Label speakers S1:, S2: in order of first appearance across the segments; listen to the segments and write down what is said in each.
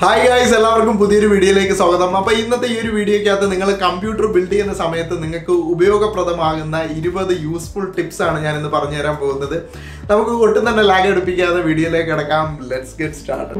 S1: hi guys എല്ലാവർക്കും പുതിയൊരു വീഡിയോയിലേക്ക് സ്വാഗതം അപ്പോൾ ഇന്നത്തെ ഈ ഒരു വീഡിയോയ്ക്കകത്ത് നിങ്ങൾ കമ്പ്യൂട്ടർ ബിൽഡ് ചെയ്യുന്ന സമയത്ത് നിങ്ങൾക്ക് ഉപയോഗപ്രദമാകുന്ന ഇരുപത് യൂസ്ഫുൾ ടിപ്സ് ആണ് ഞാൻ ഇന്ന് പറഞ്ഞു തരാൻ പോകുന്നത് നമുക്ക് ഒട്ടും തന്നെ ലാഗ് എടുപ്പിക്കാതെ വീഡിയോയിലേക്ക് കിടക്കാം ലെറ്റ്സ് ഗെറ്റ് സ്റ്റാർട്ട്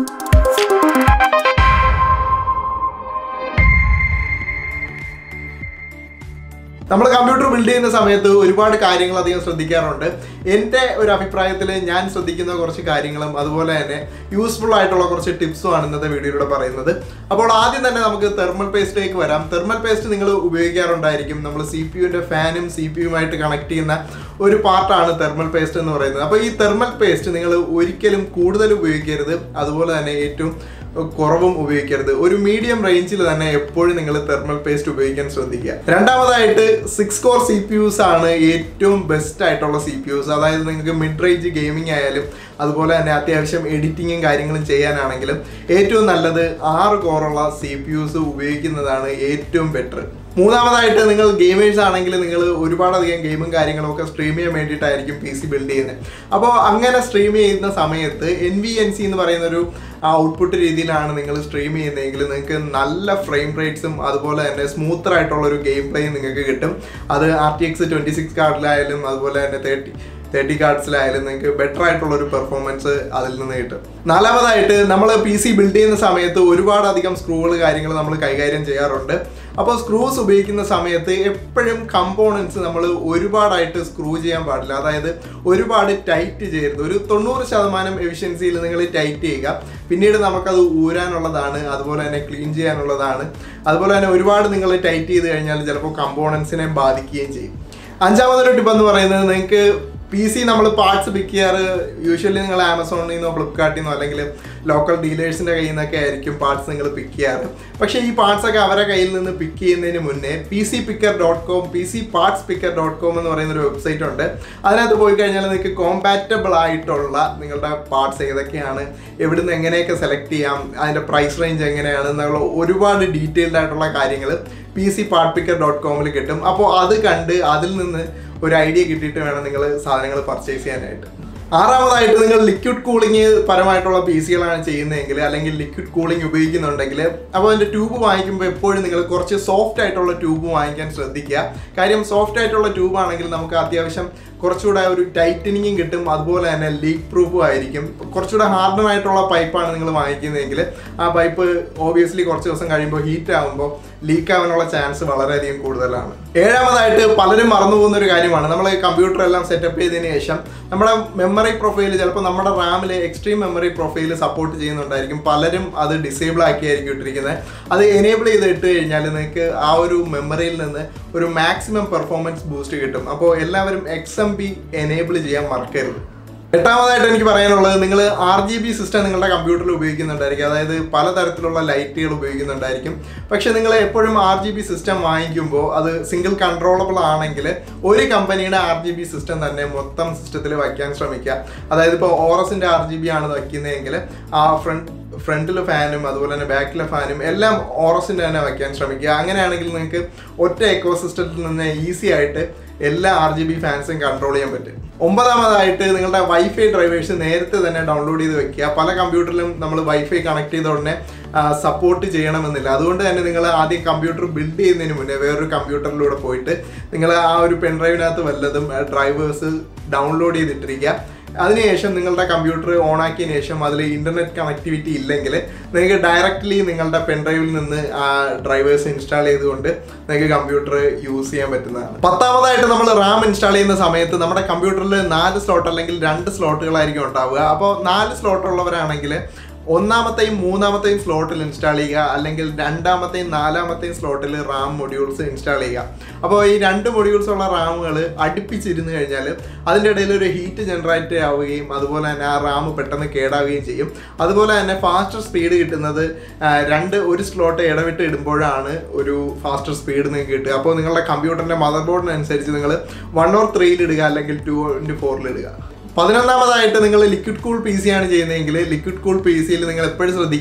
S1: നമ്മൾ കമ്പ്യൂട്ടർ ബിൽഡ് ചെയ്യുന്ന സമയത്ത് ഒരുപാട് കാര്യങ്ങൾ അധികം ശ്രദ്ധിക്കാറുണ്ട് എൻ്റെ ഒരു അഭിപ്രായത്തിൽ ഞാൻ ശ്രദ്ധിക്കുന്ന കുറച്ച് കാര്യങ്ങളും അതുപോലെ തന്നെ യൂസ്ഫുൾ ആയിട്ടുള്ള കുറച്ച് ടിപ്സും ആണ് ഇന്നത്തെ വീഡിയോയിലൂടെ പറയുന്നത് അപ്പോൾ ആദ്യം തന്നെ നമുക്ക് തെർമൽ പേസ്റ്റിലേക്ക് വരാം തെർമൽ പേസ്റ്റ് നിങ്ങൾ ഉപയോഗിക്കാറുണ്ടായിരിക്കും നമ്മൾ സി പി യുവിൻ്റെ ഫാനും സി പി യുമായിട്ട് കണക്ട് ചെയ്യുന്ന ഒരു പാർട്ടാണ് തെർമൽ പേസ്റ്റ് എന്ന് പറയുന്നത് അപ്പോൾ ഈ തെർമൽ പേസ്റ്റ് നിങ്ങൾ ഒരിക്കലും കൂടുതൽ ഉപയോഗിക്കരുത് അതുപോലെ തന്നെ ഏറ്റവും കുറവും ഉപയോഗിക്കരുത് ഒരു മീഡിയം റേഞ്ചിൽ തന്നെ എപ്പോഴും നിങ്ങൾ തെർമൽ പേസ്റ്റ് ഉപയോഗിക്കാൻ ശ്രദ്ധിക്കുക രണ്ടാമതായിട്ട് six core C P Us ആണ് ഏറ്റവും ബെസ്റ്റ് ആയിട്ടുള്ള സി പി യുസ് അതായത് നിങ്ങൾക്ക് മിഡ് റേഞ്ച് ഗെയിമിംഗ് ആയാലും അതുപോലെ തന്നെ അത്യാവശ്യം എഡിറ്റിങ്ങും കാര്യങ്ങളും ചെയ്യാനാണെങ്കിലും ഏറ്റവും നല്ലത് ആറ് കോറുള്ള സി പി യുസ് ഉപയോഗിക്കുന്നതാണ് ഏറ്റവും ബെറ്റർ മൂന്നാമതായിട്ട് നിങ്ങൾ ഗെയിമേഴ്സ് ആണെങ്കിൽ നിങ്ങൾ ഒരുപാടധികം ഗെയിമും കാര്യങ്ങളും ഒക്കെ സ്ട്രീം ചെയ്യാൻ വേണ്ടിയിട്ടായിരിക്കും പി സി ബിൽഡ് ചെയ്യുന്നത് അപ്പോൾ അങ്ങനെ സ്ട്രീം ചെയ്യുന്ന സമയത്ത് എൻ വി എൻ സി എന്ന് പറയുന്ന ഒരു ഔട്ട്പുട്ട് രീതിയിലാണ് നിങ്ങൾ സ്ട്രീം ചെയ്യുന്നതെങ്കിൽ നിങ്ങൾക്ക് നല്ല ഫ്രെയിം റേറ്റ്സും അതുപോലെ തന്നെ സ്മൂത്തർ ആയിട്ടുള്ള ഒരു ഗെയിം പ്ലേയും നിങ്ങൾക്ക് കിട്ടും അത് R T X twenty six കാർഡിലായാലും അതുപോലെ തന്നെ തേർട്ടി തേർട്ടി കാർഡ്സിലായാലും നിങ്ങൾക്ക് ബെറ്റർ ആയിട്ടുള്ള ഒരു പെർഫോമൻസ് അതിൽ നിന്ന് കിട്ടും നാലാമതായിട്ട് നമ്മൾ പി സി ബിൽഡ് ചെയ്യുന്ന സമയത്ത് ഒരുപാട് അധികം സ്ക്രൂകൾ കാര്യങ്ങൾ നമ്മൾ കൈകാര്യം ചെയ്യാറുണ്ട് അപ്പോൾ സ്ക്രൂസ് ഉപയോഗിക്കുന്ന സമയത്ത് എപ്പോഴും കമ്പോണൻസ് നമ്മൾ ഒരുപാടായിട്ട് സ്ക്രൂ ചെയ്യാൻ പാടില്ല അതായത് ഒരുപാട് ടൈറ്റ് ചെയ്യരുത് ഒരു തൊണ്ണൂറ് ശതമാനം എഫിഷ്യൻസിയിൽ നിങ്ങൾ ടൈറ്റ് ചെയ്യുക പിന്നീട് നമുക്കത് ഊരാനുള്ളതാണ് അതുപോലെ തന്നെ ക്ലീൻ ചെയ്യാനുള്ളതാണ് അതുപോലെ തന്നെ ഒരുപാട് നിങ്ങൾ ടൈറ്റ് ചെയ്ത് കഴിഞ്ഞാൽ ചിലപ്പോൾ കമ്പോണൻസിനെ ബാധിക്കുകയും ചെയ്യും അഞ്ചാമതൊരു ടിപ്പ് എന്ന് പറയുന്നത് നിങ്ങൾക്ക് പി സി നമ്മൾ പാർട്സ് പിക്ക് ചെയ്യാറ് യൂഷ്വലി നിങ്ങൾ ആമസോണിൽ നിന്നോ ഫ്ലിപ്കാർട്ടിൽ നിന്നോ അല്ലെങ്കിൽ ലോക്കൽ ഡീലേഴ്സിൻ്റെ കയ്യിൽ നിന്നൊക്കെ ആയിരിക്കും പാർട്സ് നിങ്ങൾ പിക്ക് ചെയ്യാറ് പക്ഷേ ഈ പാർട്സ് ഒക്കെ അവരുടെ കയ്യിൽ നിന്ന് പിക്ക് ചെയ്യുന്നതിന് മുന്നേ P C picker dot com P C parts picker dot com എന്ന് പറയുന്ന ഒരു വെബ്സൈറ്റ് ഉണ്ട് അതിനകത്ത് പോയി കഴിഞ്ഞാൽ നിങ്ങൾക്ക് കോമ്പാറ്റബിൾ ആയിട്ടുള്ള നിങ്ങളുടെ പാർട്സ് ഏതൊക്കെയാണ് എവിടുന്ന് എങ്ങനെയൊക്കെ സെലക്ട് ചെയ്യാം അതിൻ്റെ പ്രൈസ് റേഞ്ച് എങ്ങനെയാണ് എന്നുള്ള ഒരുപാട് ഡീറ്റെയിൽഡ് ആയിട്ടുള്ള കാര്യങ്ങൾ P C part picker dot കോമിൽ കിട്ടും അപ്പോൾ അത് കണ്ട് അതിൽ നിന്ന് ഒരു ഐഡിയ കിട്ടിയിട്ട് വേണം നിങ്ങൾ സാധനങ്ങൾ പർച്ചേസ് ചെയ്യാനായിട്ട് ആറാമതായിട്ട് നിങ്ങൾ ലിക്വിഡ് കൂളിംഗ് പരമായിട്ടുള്ള പി സികളാണ് ചെയ്യുന്നതെങ്കിൽ അല്ലെങ്കിൽ ലിക്വിഡ് കൂളിംഗ് ഉപയോഗിക്കുന്നുണ്ടെങ്കിൽ അപ്പോൾ അതിൻ്റെ ട്യൂബ് വാങ്ങിക്കുമ്പോൾ എപ്പോഴും നിങ്ങൾ കുറച്ച് സോഫ്റ്റ് ആയിട്ടുള്ള ട്യൂബ് വാങ്ങിക്കാൻ ശ്രദ്ധിക്കുക കാര്യം സോഫ്റ്റ് ആയിട്ടുള്ള ട്യൂബ് ആണെങ്കിൽ നമുക്ക് അത്യാവശ്യം കുറച്ചുകൂടെ ഒരു ടൈറ്റനിങ്ങും കിട്ടും അതുപോലെ തന്നെ ലീക്ക് പ്രൂഫും ആയിരിക്കും കുറച്ചുകൂടെ ഹാർഡൻ ആയിട്ടുള്ള പൈപ്പാണ് നിങ്ങൾ വാങ്ങിക്കുന്നതെങ്കിൽ ആ പൈപ്പ് ഓബിയസ്ലി കുറച്ച് ദിവസം കഴിയുമ്പോൾ ഹീറ്റ് ആകുമ്പോൾ ലീക്ക് ആവാനുള്ള ചാൻസ് വളരെയധികം കൂടുതലാണ് ഏഴാമതായിട്ട് പലരും മറന്നു പോകുന്ന ഒരു കാര്യമാണ് നമ്മൾ കമ്പ്യൂട്ടർ എല്ലാം സെറ്റപ്പ് ചെയ്തതിന് ശേഷം നമ്മുടെ മെമ്മറി പ്രൊഫൈൽ ചിലപ്പോൾ നമ്മുടെ റാമിൽ എക്സ്ട്രീം മെമ്മറി പ്രൊഫൈൽ സപ്പോർട്ട് ചെയ്യുന്നുണ്ടായിരിക്കും പലരും അത് ഡിസേബിൾ ആക്കിയായിരിക്കും ഇട്ടിരിക്കുന്നത് അത് എനേബിൾ ചെയ്ത് ഇട്ട് കഴിഞ്ഞാൽ നിങ്ങൾക്ക് ആ ഒരു മെമ്മറിയിൽ നിന്ന് ഒരു മാക്സിമം പെർഫോമൻസ് ബൂസ്റ്റ് കിട്ടും അപ്പോൾ എല്ലാവരും എക്സ് എം ബി എനേബിൾ ചെയ്യാൻ മറക്കരുത് എട്ടാമതായിട്ട് എനിക്ക് പറയാനുള്ളത് നിങ്ങൾ ആർ ജി ബി സിസ്റ്റം നിങ്ങളുടെ കമ്പ്യൂട്ടറിൽ ഉപയോഗിക്കുന്നുണ്ടായിരിക്കും അതായത് പലതരത്തിലുള്ള ലൈറ്റുകൾ ഉപയോഗിക്കുന്നുണ്ടായിരിക്കും പക്ഷെ നിങ്ങൾ എപ്പോഴും ആർ ജി ബി സിസ്റ്റം വാങ്ങിക്കുമ്പോൾ അത് സിംഗിൾ കൺട്രോളബിൾ ആണെങ്കിൽ ഒരു കമ്പനിയുടെ ആർ ജി ബി സിസ്റ്റം തന്നെ മൊത്തം സിസ്റ്റത്തിൽ വയ്ക്കാൻ ശ്രമിക്കുക അതായത് ഇപ്പോൾ ഓറസിൻ്റെ ആർ ജി ബി ആണ് വയ്ക്കുന്നതെങ്കിൽ ആ ഫ്രണ്ട് ഫ്രണ്ടിൽ ഫാനും അതുപോലെ തന്നെ ബാക്കിലെ ഫാനും എല്ലാം ഓറസിൻ്റെ തന്നെ വയ്ക്കാൻ ശ്രമിക്കുക അങ്ങനെയാണെങ്കിൽ നിങ്ങൾക്ക് ഒറ്റ എക്കോ സിസ്റ്റത്തിൽ നിന്ന് ഈസി ആയിട്ട് എല്ലാ ആർ ജി ബി ഫാൻസും കൺട്രോൾ ചെയ്യാൻ പറ്റും ഒമ്പതാമതായിട്ട് നിങ്ങളുടെ വൈഫൈ ഡ്രൈവേഴ്സ് നേരത്തെ തന്നെ ഡൗൺലോഡ് ചെയ്ത് വെക്കുക പല കമ്പ്യൂട്ടറിലും നമ്മൾ വൈഫൈ കണക്ട് ചെയ്ത ഉടനെ സപ്പോർട്ട് ചെയ്യണമെന്നില്ല അതുകൊണ്ട് തന്നെ നിങ്ങൾ ആദ്യം കമ്പ്യൂട്ടർ ബിൽഡ് ചെയ്യുന്നതിന് മുന്നേ വേറൊരു കമ്പ്യൂട്ടറിലൂടെ പോയിട്ട് നിങ്ങൾ ആ ഒരു പെൻഡ്രൈവിനകത്ത് വല്ലതും ഡ്രൈവേഴ്സ് ഡൗൺലോഡ് ചെയ്തിട്ടിരിക്കുക അതിനുശേഷം നിങ്ങളുടെ കമ്പ്യൂട്ടർ ഓൺ ആക്കിയതിന് ശേഷം അതിൽ ഇന്റർനെറ്റ് കണക്ടിവിറ്റി ഇല്ലെങ്കിൽ നിങ്ങൾക്ക് ഡയറക്റ്റ്ലി നിങ്ങളുടെ പെൻഡ്രൈവിൽ നിന്ന് ആ ഡ്രൈവേഴ്സ് ഇൻസ്റ്റാൾ ചെയ്തുകൊണ്ട് നിങ്ങൾക്ക് കമ്പ്യൂട്ടർ യൂസ് ചെയ്യാൻ പറ്റുന്നതാണ് പത്താമതായിട്ട് നമ്മൾ റാം ഇൻസ്റ്റാൾ ചെയ്യുന്ന സമയത്ത് നമ്മുടെ കമ്പ്യൂട്ടറിൽ നാല് സ്ലോട്ട് അല്ലെങ്കിൽ രണ്ട് സ്ലോട്ടുകളായിരിക്കും ഉണ്ടാവുക അപ്പോൾ നാല് സ്ലോട്ട് ഉള്ളവരാണെങ്കിൽ ഒന്നാമത്തെയും മൂന്നാമത്തെയും സ്ലോട്ടിൽ ഇൻസ്റ്റാൾ ചെയ്യുക അല്ലെങ്കിൽ രണ്ടാമത്തെയും നാലാമത്തെയും സ്ലോട്ടിൽ റാം മൊഡ്യൂൾസ് ഇൻസ്റ്റാൾ ചെയ്യുക അപ്പോൾ ഈ രണ്ട് മൊഡ്യൂൾസ് ഉള്ള റാമുകൾ അടുപ്പിച്ചിരുന്ന് കഴിഞ്ഞാൽ അതിൻ്റെ ഇടയിൽ ഒരു ഹീറ്റ് ജനറേറ്റ് ആവുകയും അതുപോലെ തന്നെ ആ റാം പെട്ടെന്ന് കേടാവുകയും ചെയ്യും അതുപോലെ തന്നെ ഫാസ്റ്റർ സ്പീഡ് കിട്ടുന്നത് ആ, രണ്ട് ഒരു സ്ലോട്ട് ഇടവിട്ട് ഇടുമ്പോഴാണ് ഒരു ഫാസ്റ്റർ സ്പീഡ് നിങ്ങൾക്ക് കിട്ടുക അപ്പോൾ നിങ്ങളുടെ കമ്പ്യൂട്ടറിൻ്റെ മദർ ബോർഡിനനുസരിച്ച് നിങ്ങൾ വൺ ഓർ ത്രീയിൽ ഇടുക അല്ലെങ്കിൽ ടു ഇൻറ്റു ഫോറിൽ ഇടുക പതിനൊന്നാമതായിട്ട് നിങ്ങൾ ലിക്വിഡ് കൂൾ പി സി ആണ് ചെയ്യുന്നതെങ്കിൽ ലിക്വിഡ് കൂൾ പി സിയിൽ നിങ്ങൾ എപ്പോഴും ശ്രദ്ധിക്കുക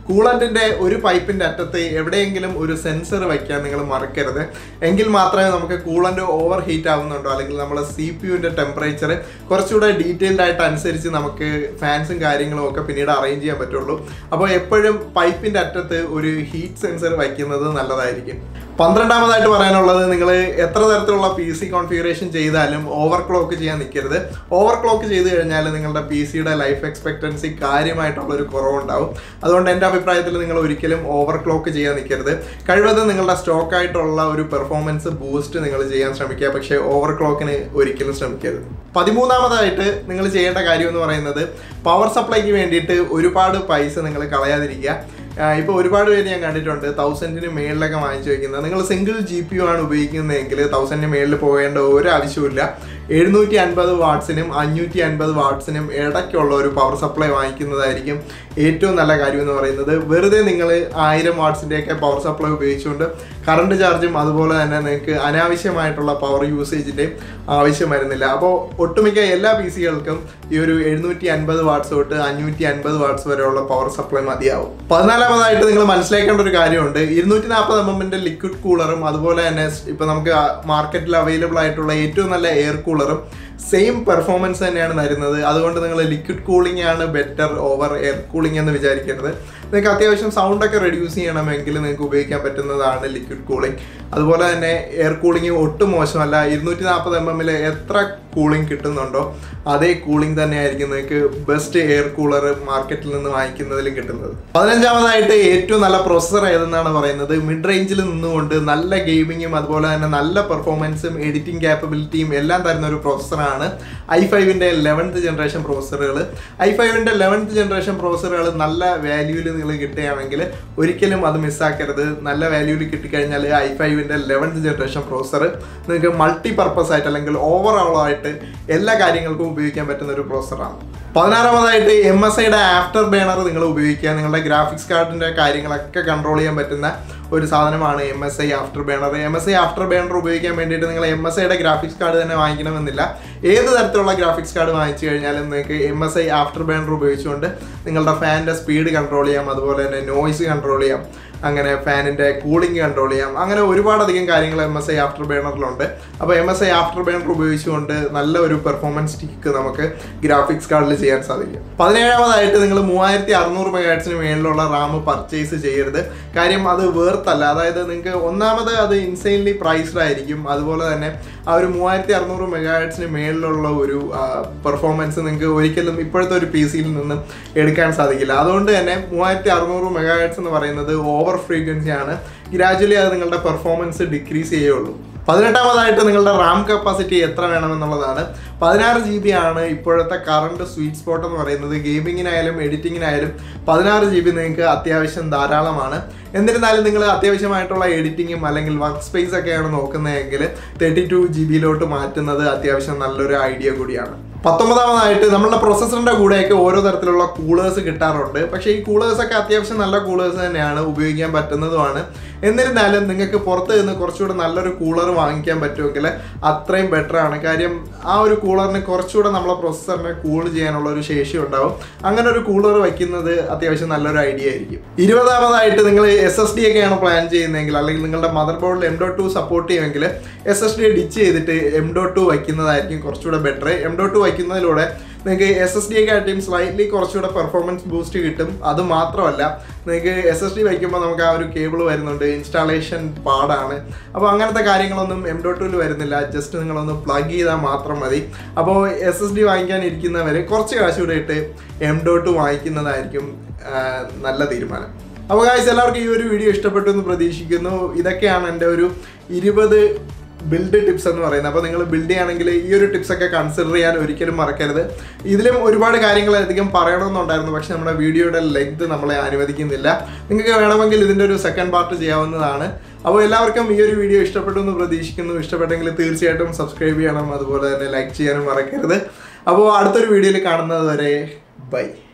S1: കൂളന്റിന്റെ ഒരു പൈപ്പിന്റെ അറ്റത്ത് എവിടെയെങ്കിലും ഒരു സെൻസർ വയ്ക്കാൻ നിങ്ങൾ മറക്കരുത് എങ്കിൽ മാത്രമേ നമുക്ക് കൂളന്റ് ഓവർ ഹീറ്റ് ആവുന്നുണ്ടോ അല്ലെങ്കിൽ നമ്മുടെ സി പി യുവിന്റെ ടെമ്പറേച്ചർ കുറച്ചുകൂടെ ഡീറ്റെയിൽഡ് ആയിട്ട് അനുസരിച്ച് നമുക്ക് ഫാൻസും കാര്യങ്ങളും ഒക്കെ പിന്നീട് അറേഞ്ച് ചെയ്യാൻ പറ്റുള്ളൂ അപ്പോൾ എപ്പോഴും പൈപ്പിന്റെ അറ്റത്ത് ഒരു ഹീറ്റ് സെൻസർ വയ്ക്കുന്നത് നല്ലതായിരിക്കും പന്ത്രണ്ടാമതായിട്ട് പറയാനുള്ളത് നിങ്ങൾ എത്ര തരത്തിലുള്ള പി സി കോൺഫിഗറേഷൻ ചെയ്താലും ഓവർ ക്ലോക്ക് ചെയ്യാൻ നിൽക്കരുത് ഓവർ ക്ലോക്ക് ചെയ്ത് കഴിഞ്ഞാൽ നിങ്ങളുടെ പി സിയുടെ ലൈഫ് എക്സ്പെക്ടൻസി കാര്യമായിട്ടുള്ള ഒരു കുറവുണ്ടാവും അതുകൊണ്ട് എൻ്റെ അഭിപ്രായത്തിൽ നിങ്ങൾ ഒരിക്കലും ഓവർ ക്ലോക്ക് ചെയ്യാൻ നിൽക്കരുത് കഴിവതും നിങ്ങളുടെ സ്റ്റോക്ക് ആയിട്ടുള്ള ഒരു പെർഫോമൻസ് ബൂസ്റ്റ് നിങ്ങൾ ചെയ്യാൻ ശ്രമിക്കുക പക്ഷേ ഓവർ ക്ലോക്കിന് ഒരിക്കലും ശ്രമിക്കരുത് പതിമൂന്നാമതായിട്ട് നിങ്ങൾ ചെയ്യേണ്ട കാര്യം എന്ന് പറയുന്നത് പവർ സപ്ലൈക്ക് വേണ്ടിയിട്ട് ഒരുപാട് പൈസ നിങ്ങൾ കളയാതിരിക്കുക ഇപ്പോൾ ഒരുപാട് പേര് ഞാൻ കണ്ടിട്ടുണ്ട് തൗസൻഡിന് മേളിലൊക്കെ വാങ്ങിച്ചു വയ്ക്കുന്നത് നിങ്ങൾ സിംഗിൾ ജി പി യു ആണ് ഉപയോഗിക്കുന്നതെങ്കിൽ തൗസൻഡിന് മേളിൽ പോകേണ്ട ഒരു ആവശ്യമില്ല എഴുന്നൂറ്റി അൻപത് വാട്ട്സിനും അഞ്ഞൂറ്റി അൻപത് വാട്ട്സിനും ഇടയ്ക്കുള്ള ഒരു പവർ സപ്ലൈ വാങ്ങിക്കുന്നതായിരിക്കും ഏറ്റവും നല്ല കാര്യം എന്ന് പറയുന്നത് വെറുതെ നിങ്ങൾ ആയിരം വാട്ട്സിൻ്റെയൊക്കെ പവർ സപ്ലൈ ഉപയോഗിച്ചുകൊണ്ട് കറണ്ട് ചാർജും അതുപോലെ തന്നെ നിങ്ങൾക്ക് അനാവശ്യമായിട്ടുള്ള പവർ യൂസേജിൻ്റെയും ആവശ്യം വരുന്നില്ല അപ്പോൾ ഒട്ടുമിക്ക എല്ലാ പി സികൾക്കും ഈ ഒരു എഴുന്നൂറ്റി അൻപത് വാട്ട്സ് തൊട്ട് അഞ്ഞൂറ്റി അൻപത് വാട്ട്സ് വരെയുള്ള പവർ സപ്ലൈ മതിയാവും പതിനാലാമതായിട്ട് നിങ്ങൾ മനസ്സിലാക്കേണ്ട ഒരു കാര്യമുണ്ട് ഇരുന്നൂറ്റി നാൽപ്പത് എം എമ്മിൻ്റെ ലിക്വിഡ് കൂളറും അതുപോലെ തന്നെ ഇപ്പോൾ നമുക്ക് മാർക്കറ്റിൽ അവൈലബിൾ ആയിട്ടുള്ള ഏറ്റവും നല്ല എയർ കൂളറും സെയിം പെർഫോമൻസ് തന്നെയാണ് തരുന്നത് അതുകൊണ്ട് നിങ്ങൾ ലിക്വിഡ് കൂളിംഗ് ആണ് ബെറ്റർ ഓവർ എയർ കൂളിംഗ് എന്ന് വിചാരിക്കരുത് നിങ്ങൾക്ക് അത്യാവശ്യം സൗണ്ടൊക്കെ റെഡ്യൂസ് ചെയ്യണമെങ്കിൽ നിങ്ങൾക്ക് ഉപയോഗിക്കാൻ പറ്റുന്നതാണ് ലിക്വിഡ് കൂളിംഗ് അതുപോലെ തന്നെ എയർ കൂളിംഗ് ഒട്ടും മോശമല്ല ഇരുന്നൂറ്റി നാൽപ്പത് എം എമ്മിൽ എത്ര കൂളിംഗ് കിട്ടുന്നുണ്ടോ അതേ കൂളിംഗ് തന്നെയായിരിക്കും നിങ്ങൾക്ക് ബെസ്റ്റ് എയർ കൂളർ മാർക്കറ്റിൽ നിന്ന് വാങ്ങിക്കുന്നതിലും കിട്ടുന്നത് പതിനഞ്ചാമതായിട്ട് ഏറ്റവും നല്ല പ്രൊസസ്സർ ഏതെന്നാണ് പറയുന്നത് മിഡ് റേഞ്ചിൽ നിന്നുകൊണ്ട് നല്ല ഗെയിമിങ്ങും അതുപോലെ തന്നെ നല്ല പെർഫോമൻസും എഡിറ്റിംഗ് ക്യാപ്പബിലിറ്റിയും എല്ലാം തരുന്ന ഒരു പ്രോസസ്സറാണ് ഐ ഫൈവിൻ്റെ ലെവൻത്ത് ജനറേഷൻ പ്രോസസ്സറുകൾ ഐ ഫൈവിൻ്റെ ലെവൻത്ത് ജനറേഷൻ പ്രോസസ്സറുകൾ നല്ല വാല്യൂവിൽ നിങ്ങൾ കിട്ടുകയാണെങ്കിൽ ഒരിക്കലും അത് മിസ്സാക്കരുത് നല്ല വാല്യൂവിൽ കിട്ടിക്കഴിഞ്ഞാൽ ഐ ഫൈവിൻ്റെ ലെവൻത്ത് ജനറേഷൻ പ്രോസസ്സർ നിങ്ങൾക്ക് മൾട്ടി പർപ്പസ് ആയിട്ട് അല്ലെങ്കിൽ ഓവറോൾ ആയിട്ട് എല്ലാ കാര്യങ്ങൾക്കും ഉപയോഗിക്കാൻ പറ്റുന്ന ഒരു പ്രോസസ്സറാണ് പതിനാറാമതായിട്ട് എം എസ് ഐയുടെ ആഫ്റ്റർ ബേണർ നിങ്ങൾ ഉപയോഗിക്കുക നിങ്ങളുടെ ഗ്രാഫിക്സ് കാർഡിൻ്റെ കാര്യങ്ങളൊക്കെ കൺട്രോൾ ചെയ്യാൻ പറ്റുന്ന ഒരു സാധനമാണ് M S I afterburner M S I afterburner ഉപയോഗിക്കാൻ വേണ്ടിയിട്ട് നിങ്ങൾ എം എസ് ഐയുടെ ഗ്രാഫിക്സ് കാർഡ് തന്നെ വാങ്ങിക്കണമെന്നില്ല ഏത് തരത്തിലുള്ള ഗ്രാഫിക്സ് കാർഡ് വാങ്ങിച്ചു കഴിഞ്ഞാലും നിങ്ങൾക്ക് M S I afterburner ഉപയോഗിച്ചുകൊണ്ട് നിങ്ങളുടെ ഫാനിൻ്റെ സ്പീഡ് കൺട്രോൾ ചെയ്യാം അതുപോലെ തന്നെ നോയ്സ് കൺട്രോൾ ചെയ്യാം അങ്ങനെ ഫാനിൻ്റെ കൂളിംഗ് കൺട്രോൾ ചെയ്യാം അങ്ങനെ ഒരുപാടധികം കാര്യങ്ങൾ എം എസ് ഐ ആഫ്റ്റർ ബേണറിലുണ്ട് അപ്പോൾ M S I afterburner ഉപയോഗിച്ചുകൊണ്ട് നല്ല ഒരു പെർഫോമൻസ് ടിക്ക് നമുക്ക് ഗ്രാഫിക്സ് കാർഡിൽ ചെയ്യാൻ സാധിക്കും പതിനേഴാമതായിട്ട് നിങ്ങൾ മൂവായിരത്തി അറുന്നൂറ് മെഗാറ്റ്സിന് മേളിലുള്ള റാം പർച്ചേസ് ചെയ്യരുത് കാര്യം അത് വേർത്തല്ല അതായത് നിങ്ങൾക്ക് ഒന്നാമത് അത് ഇൻസൈൻലി പ്രൈസ്ഡ് ആയിരിക്കും അതുപോലെ തന്നെ ആ ഒരു മൂവായിരത്തി അറുന്നൂറ് മെഗാഹെഡ്സിന് മേളിലുള്ള ഒരു പെർഫോമൻസ് നിങ്ങൾക്ക് ഒരിക്കലും ഇപ്പോഴത്തെ ഒരു പി സിയിൽ നിന്നും എടുക്കാൻ സാധിക്കില്ല അതുകൊണ്ട് തന്നെ മൂവായിരത്തി അറുന്നൂറ് മെഗാഹെഡ്സ് എന്ന് പറയുന്നത് ഓവർ ഫ്രീക്വൻസി ആണ് ഗ്രാജുവലി അത് നിങ്ങളുടെ പെർഫോമൻസ് ഡിക്രീസ് ചെയ്യുള്ളൂ പതിനെട്ടാമതായിട്ട് നിങ്ങളുടെ റാം കപ്പാസിറ്റി എത്ര വേണമെന്നുള്ളതാണ് പതിനാറ് ജി ബി ആണ് ഇപ്പോഴത്തെ കറണ്ട് സ്വീറ്റ് സ്പോട്ട് എന്ന് പറയുന്നത് ഗെയിമിങ്ങിനായാലും എഡിറ്റിങ്ങിനായാലും പതിനാറ് ജി ബി നിങ്ങൾക്ക് അത്യാവശ്യം ധാരാളമാണ് എന്നിരുന്നാലും നിങ്ങൾ അത്യാവശ്യമായിട്ടുള്ള എഡിറ്റിങ്ങും അല്ലെങ്കിൽ വർക്ക് സ്പേസ് ഒക്കെയാണ് നോക്കുന്നതെങ്കിൽ തേർട്ടി ടു ജി ബിയിലോട്ട് മാറ്റുന്നത് അത്യാവശ്യം നല്ലൊരു ഐഡിയ കൂടിയാണ് പത്തൊമ്പതാമതായിട്ട് നമ്മളുടെ പ്രൊസസ്സറിന്റെ കൂടെയൊക്കെ ഓരോ തരത്തിലുള്ള കൂളേഴ്സ് കിട്ടാറുണ്ട് പക്ഷേ ഈ കൂളേഴ്സ് ഒക്കെ അത്യാവശ്യം നല്ല കൂളേഴ്സ് തന്നെയാണ് ഉപയോഗിക്കാൻ പറ്റുന്നതുമാണ് എന്നിരുന്നാലും നിങ്ങൾക്ക് പുറത്ത് നിന്ന് കുറച്ചുകൂടെ നല്ലൊരു കൂളർ വാങ്ങിക്കാൻ പറ്റുമെങ്കിൽ അത്രയും ബെറ്റർ ആണ് കാര്യം ആ ഒരു കൂളറിന് കുറച്ചുകൂടെ നമ്മളെ പ്രൊസസ്സറിനെ കൂൾ ചെയ്യാനുള്ള ഒരു ശേഷി ഉണ്ടാവും അങ്ങനെ ഒരു കൂളർ വയ്ക്കുന്നത് അത്യാവശ്യം നല്ലൊരു ഐഡിയ ആയിരിക്കും ഇരുപതാമതായിട്ട് നിങ്ങൾ എസ് എസ് ഡി ഒക്കെയാണ് പ്ലാൻ ചെയ്യുന്നതെങ്കിൽ അല്ലെങ്കിൽ നിങ്ങളുടെ മദർ ബോർഡിൽ എം ഡോട്ട് ടു സപ്പോർട്ട് ചെയ്യുമെങ്കിൽ എസ് എസ് ഡി ഡിച്ച് ചെയ്തിട്ട് എം ഡോട്ട് ടു വയ്ക്കുന്നതായിരിക്കും കുറച്ചുകൂടെ ബെറ്റർ എം ഡോട്ട് ടു വയ്ക്കുന്നതിലൂടെ നിങ്ങൾക്ക് എസ് എസ് ഡി ഒക്കെ ആയിട്ടും സ്ലൈറ്റ്ലി കുറച്ചുകൂടെ പെർഫോമൻസ് ബൂസ്റ്റ് കിട്ടും അത് മാത്രമല്ല നിങ്ങൾക്ക് എസ് എസ് ഡി വയ്ക്കുമ്പോൾ നമുക്ക് ആ ഒരു കേബിൾ വരുന്നുണ്ട് ഇൻസ്റ്റാളേഷൻ പാടാണ് അപ്പോൾ അങ്ങനത്തെ കാര്യങ്ങളൊന്നും എം ഡോട്ട് ടുവിൽ വരുന്നില്ല ജസ്റ്റ് നിങ്ങളൊന്ന് പ്ലഗ് ചെയ്താൽ മാത്രം മതി അപ്പോൾ എസ് എസ് ഡി വാങ്ങിക്കാൻ ഇരിക്കുന്നവർ കുറച്ച് കാശ് കൂടെ ഇട്ട് എം ഡോട്ട് വാങ്ങിക്കുന്നതായിരിക്കും ആ, നല്ല തീരുമാനം അപ്പോൾ കാഴ്ച എല്ലാവർക്കും ഈ ഒരു വീഡിയോ ഇഷ്ടപ്പെട്ടു എന്ന് പ്രതീക്ഷിക്കുന്നു ഇതൊക്കെയാണ് എൻ്റെ ഒരു ഇരുപത് ബിൽഡ് ടിപ്സ് എന്ന് പറയുന്നത് അപ്പോൾ നിങ്ങൾ ബിൽഡ് ചെയ്യുകയാണെങ്കിൽ ഈ ഒരു ടിപ്സ് ഒക്കെ കൺസിഡർ ചെയ്യാൻ ഒരിക്കലും മറക്കരുത് ഇതിലും ഒരുപാട് കാര്യങ്ങൾ അധികം പറയണമെന്നുണ്ടായിരുന്നു പക്ഷെ നമ്മുടെ വീഡിയോയുടെ ലെങ്ത് നമ്മളെ അനുവദിക്കുന്നില്ല നിങ്ങൾക്ക് വേണമെങ്കിൽ ഇതിൻ്റെ ഒരു സെക്കൻഡ് പാർട്ട് ചെയ്യാവുന്നതാണ് അപ്പോൾ എല്ലാവർക്കും ഈ ഒരു വീഡിയോ ഇഷ്ടപ്പെട്ടു എന്ന് പ്രതീക്ഷിക്കുന്നു ഇഷ്ടപ്പെട്ടെങ്കിൽ തീർച്ചയായിട്ടും സബ്സ്ക്രൈബ് ചെയ്യണം അതുപോലെ തന്നെ ലൈക്ക് ചെയ്യാനും മറക്കരുത് അപ്പോൾ അടുത്തൊരു വീഡിയോയിൽ കാണുന്നത് വരെ ബൈ